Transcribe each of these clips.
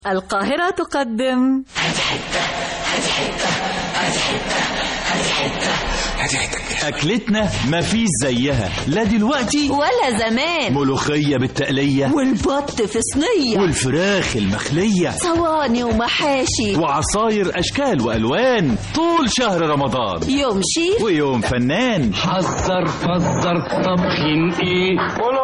القاهرة تقدم أكلتنا مفيش زيها لا دلوقتي ولا زمان ملوخية بالتقلية والبط في صينية والفراخ المخلية صواني ومحاشي وعصاير أشكال وألوان طول شهر رمضان يوم شيف ويوم فنان حذر فزر طبخين ايه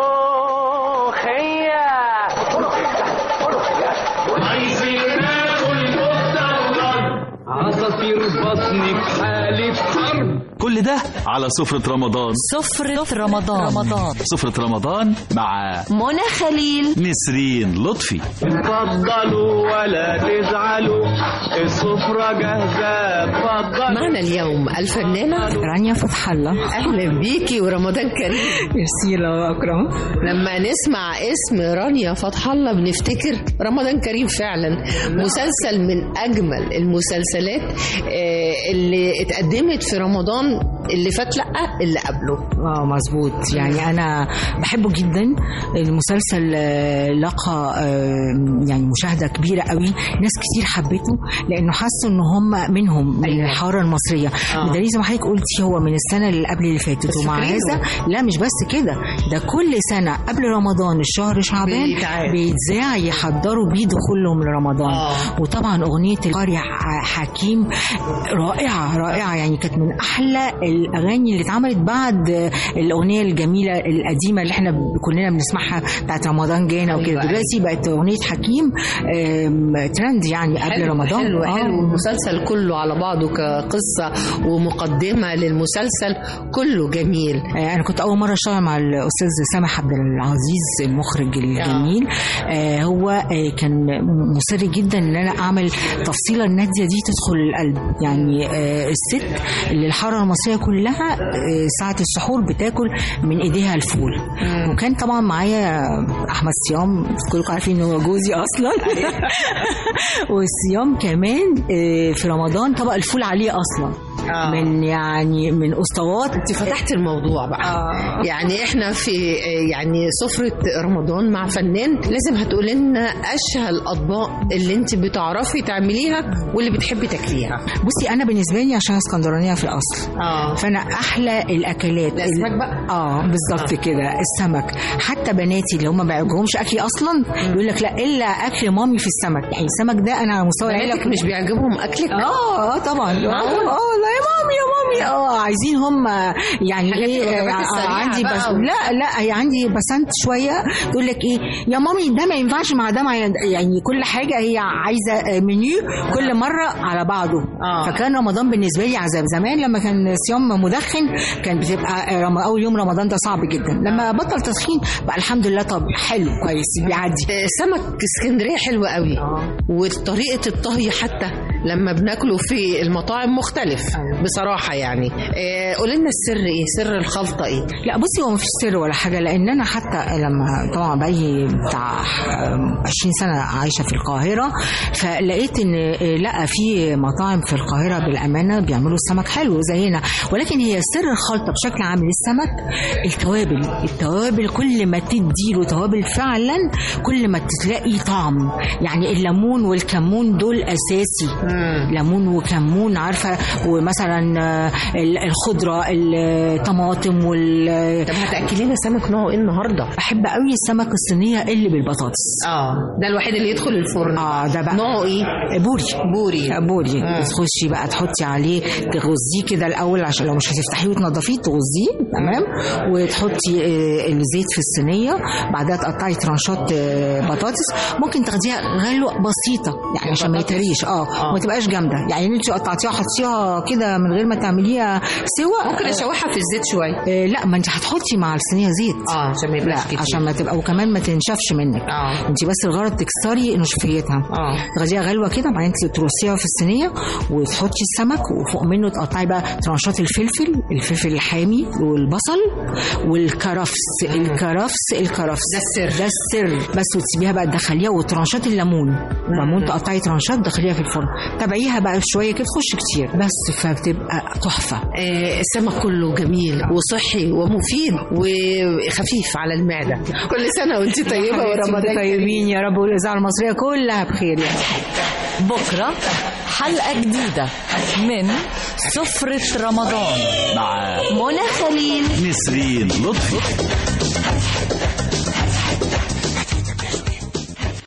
عايزين ناكل مستورد عصافير بطني في حالة حرب كل ده على سفرة رمضان سفرة رمضان رمضان سفرة رمضان مع منى خليل نسرين لطفي اتفضلوا ولا تزعلوا السفرة جاهزة اتفضلوا معنا اليوم الفنانة رانيا فتح الله أهلا بيكي ورمضان كريم ميرسي الله أكرم لما نسمع اسم رانيا فتح الله بنفتكر رمضان كريم فعلا مسلسل من أجمل المسلسلات آه، اللي اتقدمت في رمضان اللي فات لأ اللي قبله اه مظبوط يعني انا بحبه جدا المسلسل آه، لقى آه، يعني مشاهده كبيره قوي ناس كتير حبته لانه حسوا ان هم منهم من أيوة. الحاره المصريه آه. بدليل زي ما حضرتك قلتي هو من السنه اللي قبل اللي فاتت بس ومع فاكرينه. هذا لا مش بس كده ده كل سنه قبل رمضان الشهر شعبان بيتعاد. بيتذاع يحضروا بيه دخولهم لرمضان آه. وطبعا اغنيه القارئ ح- حكيم رائعه رائعه يعني كانت من احلى الاغاني اللي اتعملت بعد الاغنيه الجميله القديمه اللي احنا ب- كلنا بنسمعها بتاعت رمضان جانا وكده أيوة. دلوقتي بقت اغنيه حكيم آم، ترند يعني قبل حلو رمضان حلو آه. حلو المسلسل كله على بعضه كقصة ومقدمة للمسلسل كله جميل آه، انا كنت اول مره اشتغل مع الاستاذ سامح عبد العزيز المخرج الجميل آه، هو آه، كان مصر جدا ان انا اعمل تفصيله الناديه دي تدخل القلب يعني آه، الست اللي الحاره المصريه كلها آه، ساعه السحور بتاكل من ايديها الفول وكان طبعا معايا احمد صيام كلكم عارفين ان هو جوزي اصلا والصيام كمان آه، في رمضان طبق الفول عليه اصلا آه. من يعني من اسطوات انت فتحت الموضوع بقى آه. يعني احنا في يعني سفرة رمضان مع فنان لازم هتقول لنا اشهى الاطباق اللي انت بتعرفي تعمليها واللي بتحبي تاكليها بصي انا بالنسبه لي عشان اسكندرانيه في الاصل اه فانا احلى الاكلات الأسماك ال- بقى؟ اه بالظبط كده السمك حتى بناتي اللي هم ما بيعجبهمش اكلي اصلا يقول لك لا الا اكل مامي في السمك يعني السمك ده انا على مستوى العيله بناتك مش بيعجبهم اكلك اه اه طبعا معقول؟ اه لا يا مامي يا مامي اه عايزين هم يعني حاجات ايه الوجبات آه، السريعة عندي بقى بس و- لا لا هي عندي بسنت شويه تقول لك ايه يا مامي ده ما ينفعش مع ده مع يعني كل حاجه هي عايزه منيو كل مره على بعضه آه. فكان رمضان بالنسبه لي عذاب زمان لما كان صيام مدخن كان بتبقى رم... اول يوم رمضان ده صعب جدا لما بطل تدخين بقى الحمد لله طب حلو كويس بيعدي آه، سمك اسكندريه حلو قوي وطريقه الطهي حتى لما بناكله في المطاعم مختلف أيوة. بصراحه يعني آه، قولي لنا السر ايه سر الخلطه ايه لا بصي هو مفيش سر ولا حاجه لان انا حتى لما طبعا بقالي بتاع 20 سنه عايشه في القاهره فلقيت ان لا في مطاعم في القاهره بالامانه بيعملوا السمك حلو زينا ولكن هي سر الخلطه بشكل عام للسمك التوابل التوابل كل ما تدي له توابل فعلا كل ما تلاقي طعم يعني الليمون والكمون دول اساسي ليمون وكمون عارفه ومثلا آه، ال- الخضره الطماطم وال طب هتاكلي لنا سمك نوعه ايه النهارده بحب قوي السمك الصينيه اللي بالبطاطس اه ده الوحيد اللي يدخل الفرن اه ده بقى نوعه ايه بوري بوري بوري مم. تخشي بقى تحطي عليه تغزيه كده الاول عشان لو مش هتفتحيه وتنضفيه تغزيه تمام وتحطي آه، الزيت في الصينيه بعدها تقطعي ترانشات آه، بطاطس ممكن تاخديها غلوه بسيطه يعني عشان ما يتريش اه وما تبقاش جامده يعني انت قطعتيها حطيها كده من غير ما تعمليها سوا ممكن اشوحها في الزيت شويه آه لا ما انت هتحطي مع الصينيه زيت اه عشان ما لا يبقاش كتير عشان ما تبقى وكمان ما تنشفش منك اه انت بس الغرض تكسري نشفيتها اه تغذيها غلوه كده بعدين ترصيها في الصينيه وتحطي السمك وفوق منه تقطعي بقى ترانشات الفلفل الفلفل الحامي والبصل والكرفس الكرفس الكرفس ده السر. ده السر بس وتسيبيها بقى تدخليها وترانشات الليمون ليمون تقطعي ترانشات تدخليها في الفرن تابعيها بقى شويه كده تخش كتير بس فبتبقى تحفه آه، السمك كله جميل وصحي ومفيد وخفيف على المعدة كل سنة وانت طيبة ورمضان كريم. طيبين يا رب والاذاعه المصريه كلها بخير يعني بكرة حلقة جديدة من سفرة رمضان مع منى خليل نسرين لطفي